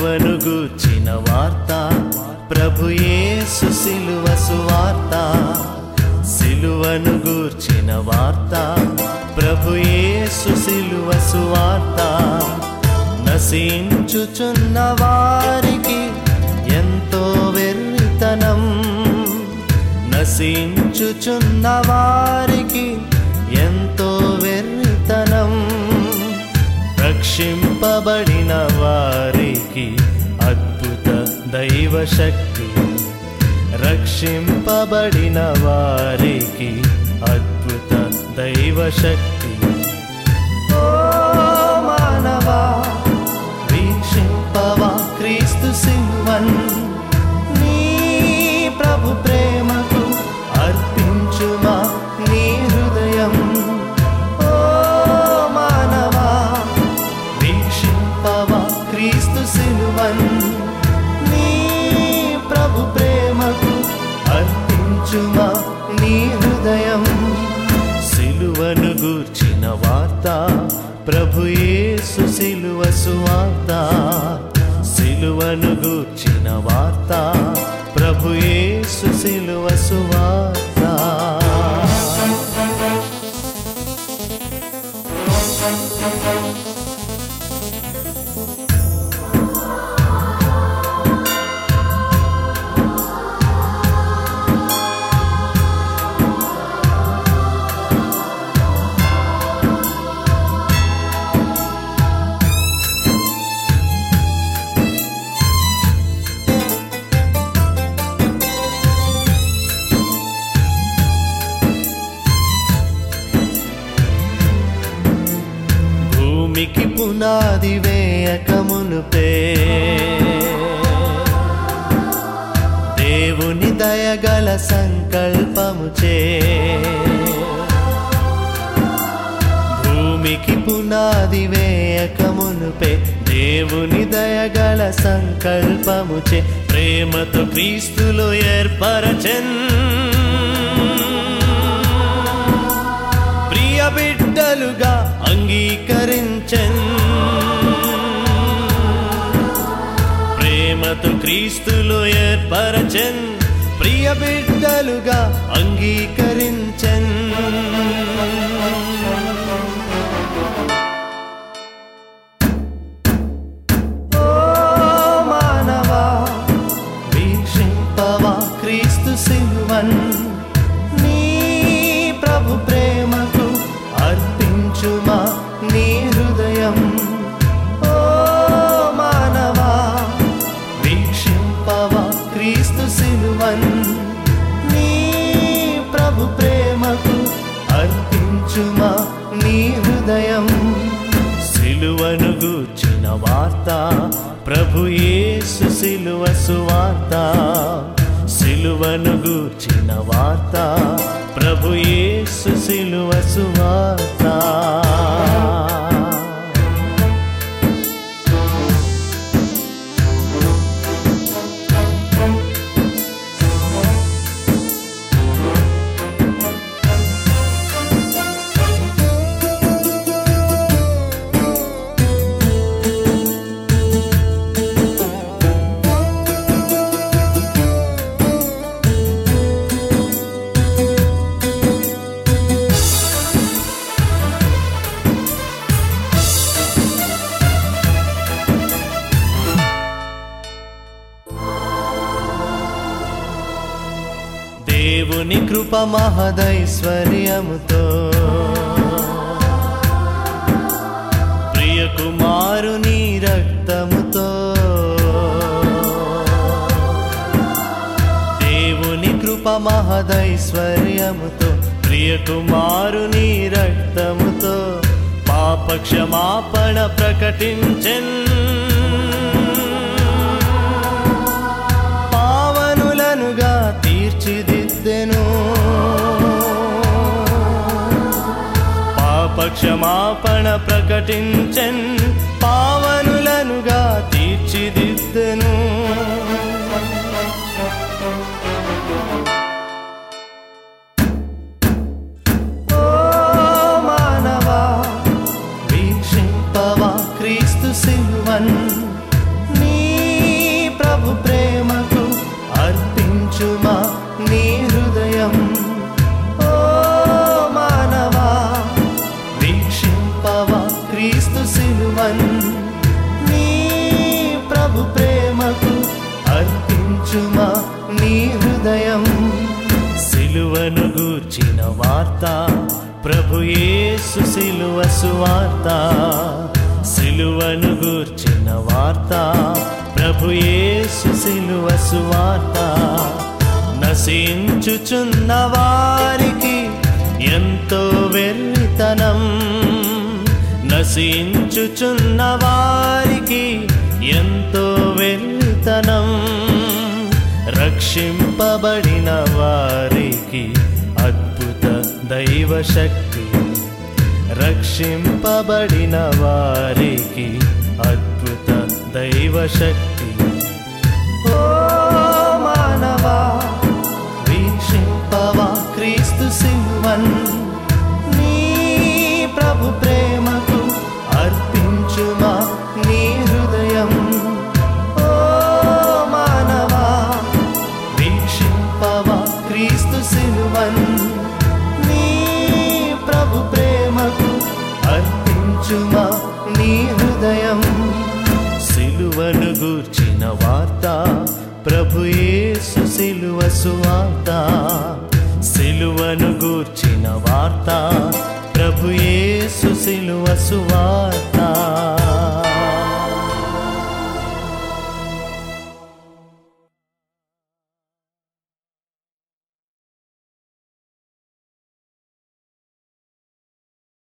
సిలువను గూర్చిన వార్త ప్రభు యేసు సిలువ సువార్త సిలువను గూర్చిన వార్త ప్రభు యేసు సిలువ సువార్త నశించుచున్న వారికి ఎంతో వెర్రితనం నశించుచున్న వారికి ఎంతో వెర్రితనం రక్షింపబడిన వారికి అద్భుత దైవ శక్తి రక్షింపబడిన వారికి అద్భుత దైవ శక్తి ఓ మానవా వీక్షింపవా క్రీస్తు సింహన్ నీ ప్రభు ప్రేమకు అర్పించుమా నీ హృదయం ఓ మానవా వీక్షింపవా క్రీస్తు సిలువన్ నీ ప్రభు ప్రేమకు అర్పించుమా నీ హృదయం సిలువను గూర్చిన వార్త ప్రభు యేసు సిలువ సువార్త సిలువను గూర్చిన వార్త ప్రభు యేసు సిలువ సువార్త భూమికి పునాది వేయకమునుపే దేవుని దయగల సంకల్పముచే భూమికి పునాది వేయకమునుపే దేవుని దయగల సంకల్పముచే ప్రేమతో క్రీస్తులో ఏర్పరచెన్ ప్రియ బిడ్డలుగా అంగీకరించెన్ ప్రేమతో క్రీస్తులో ఏర్పరచెన్ ప్రియ బిడ్డలుగా అంగీకరించెన్ ఓ మానవా వీక్షింపవా క్రీస్తు సిలువన్ నీ ప్రభు ప్రేమకు అర్పించుమా నీ హృదయం ఓ మానవా వీక్షింపవా క్రీస్తు సిలువన్ నీ ప్రభు ప్రేమకు అర్పించుమా నీ హృదయం సిలువను గూర్చిన వార్త ప్రభు యేసు సిలువ సువార్త సిలువను గూర్చిన వార్త ప్రభు యేసు సిలువ సువార్త దేవుని కృప మహదైశ్వర్యముతో ప్రియ కుమారుని రక్తముతో దేవుని కృప మహదైశ్వర్యముతో ప్రియ కుమారుని రక్తముతో పాప క్షమాపణ ప్రకటించెన్ పావనులనుగా తీర్చిదిద్దెను పాప క్షమాపణ ప్రకటించెన్ పావనులనుగా తీర్చిదిద్దెను ఓ మానవా వీక్షింపవా క్రీస్తు సిలువన్ నీ అర్పించుమా నీ హృదయం సిలువను గూర్చిన వార్త ప్రభు యేసు సిలువ సువార్త సిలువను గూర్చిన వార్త ప్రభు యేసు సిలువ సువార్త నశించుచున్న వారికి ఎంతో వెర్రితనం నశించుచున్న వారికి ఎంతో వెర్రితనం రక్షింపబడిన వారికి అద్భుత దైవ శక్తి రక్షింపబడిన వారికి అద్భుత దైవ శక్తి ఓ మానవా వీక్షింపవా క్రీస్తు సిల్వన్ నీ ప్రభు ప్రేమకు అర్పించుమా నీ హృదయం ఓ మానవా వీక్షింపవా క్రీస్తు సిల్వన్ నీ ప్రభు ప్రేమకు అర్పించుమా నీ హృదయం సిలువను గూర్చిన వార్త ప్రభు యేసు సిలువ సువార్త సిలువను గూర్చిన వార్త ప్రభు యేసు సిలువ సువార్త